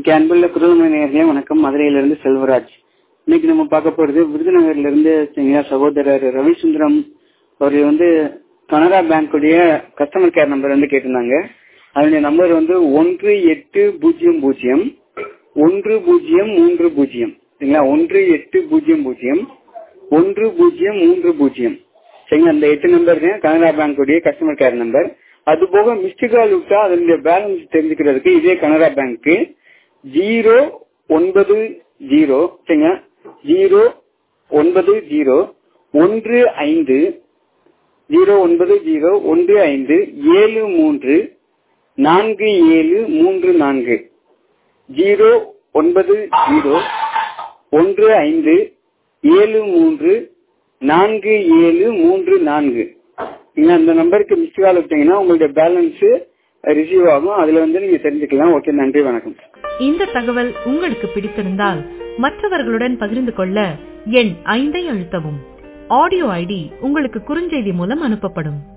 okay அன்புள்ள குரல்மணி நேர்களே வணக்கம் மதுரையிலிருந்து செல்வராஜ் இன்னைக்கு நம்ம பார்க்க போறது விருதுநகர்ல இருந்து சரிங்களா சகோதரர் ரவிசுந்தரம் அவர் வந்து கனரா பேங்குடைய கஸ்டமர் கேர் நம்பர் வந்து கேட்டிருந்தாங்க அதனுடைய நம்பர் வந்து ஒன்று எட்டு பூஜ்ஜியம் பூஜ்ஜியம் ஒன்று பூஜ்ஜியம் மூன்று பூஜ்ஜியம் சரிங்களா ஒன்று எட்டு பூஜ்ஜியம் பூஜ்ஜியம் ஒன்று பூஜ்ஜியம் மூன்று பூஜ்ஜியம் சரிங்களா அந்த எட்டு நம்பர் கனரா பேங்குடைய கஸ்டமர் கேர் நம்பர் அது போக மிஸ்டு கால் விட்டா அதனுடைய பேலன்ஸ் தெரிஞ்சுக்கிறதுக்கு இதே கனரா பேங்க் ஜீரோ ஒன்பது ஜீரோ சரிங்க ஜீரோ ஒன்பது ஜீரோ ஒன்று ஐந்து ஜீரோ ஒன்பது ஜீரோ ஒன்று ஐந்து ஏழு மூன்று நான்கு ஏழு மூன்று நான்கு ஜீரோ ஒன்பது ஜீரோ ஒன்று ஐந்து ஏழு மூன்று நான்கு ஏழு மூன்று நான்கு நீங்க அந்த நம்பருக்கு மிஸ் கால் விட்டீங்கன்னா உங்களுடைய பேலன்ஸ் ரிசீவ் ஆகும் அதுல வந்து நீங்க தெரிஞ்சுக்கலாம் ஓகே நன்றி வணக்கம் இந்த தகவல் உங்களுக்கு பிடித்திருந்தால் மற்றவர்களுடன் பகிர்ந்து கொள்ள எண் ஐந்தை அழுத்தவும் ஆடியோ ஐடி உங்களுக்கு குறுஞ்செய்தி மூலம் அனுப்பப்படும்